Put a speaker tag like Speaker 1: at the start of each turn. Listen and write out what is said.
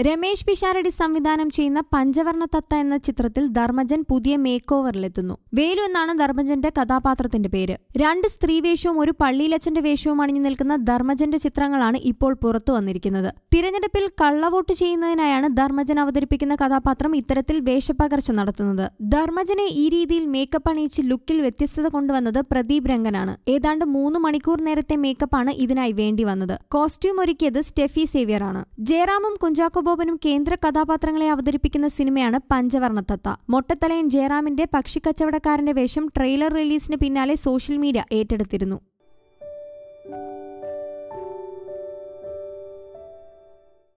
Speaker 1: രമേശ് പിഷാരടി സംവിധാനം ചെയ്യുന്ന പഞ്ചവർണ്ണ തത്ത എന്ന ചിത്രത്തിൽ ധർമ്മജൻ പുതിയ മേക്ക് ഓവറിലെത്തുന്നു വേലു എന്നാണ് ധർമ്മജന്റെ കഥാപാത്രത്തിന്റെ പേര് രണ്ട് സ്ത്രീവേഷവും ഒരു പള്ളിയിലച്ചന്റെ വേഷവും അണിഞ്ഞു നിൽക്കുന്ന ധർമ്മജന്റെ ചിത്രങ്ങളാണ് ഇപ്പോൾ പുറത്തു വന്നിരിക്കുന്നത് തിരഞ്ഞെടുപ്പിൽ കള്ളവോട്ട് ചെയ്യുന്നതിനായാണ് ധർമ്മജൻ അവതരിപ്പിക്കുന്ന കഥാപാത്രം ഇത്തരത്തിൽ വേഷപ്പകർച്ച നടത്തുന്നത് ധർമ്മജനെ ഈ രീതിയിൽ മേക്കപ്പ് അണിയിച്ച് ലുക്കിൽ വ്യത്യസ്തത കൊണ്ടുവന്നത് പ്രദീപ് രംഗനാണ് ഏതാണ്ട് മൂന്ന് മണിക്കൂർ നേരത്തെ മേക്കപ്പാണ് ഇതിനായി വേണ്ടി വന്നത് കോസ്റ്റ്യൂം ഒരുക്കിയത് സ്റ്റെഫി സേവ്യർ ആണ് ജയറാമും കുഞ്ചാക്കോ ബോബനും കേന്ദ്ര കഥാപാത്രങ്ങളെ അവതരിപ്പിക്കുന്ന സിനിമയാണ് പഞ്ചവർണ്ണത്തത്ത മൊട്ടത്തലയൻ ജയറാമിന്റെ പക്ഷിക്കച്ചവടക്കാരന്റെ വേഷം ട്രെയിലർ റിലീസിന് പിന്നാലെ സോഷ്യൽ മീഡിയ ഏറ്റെടുത്തിരുന്നു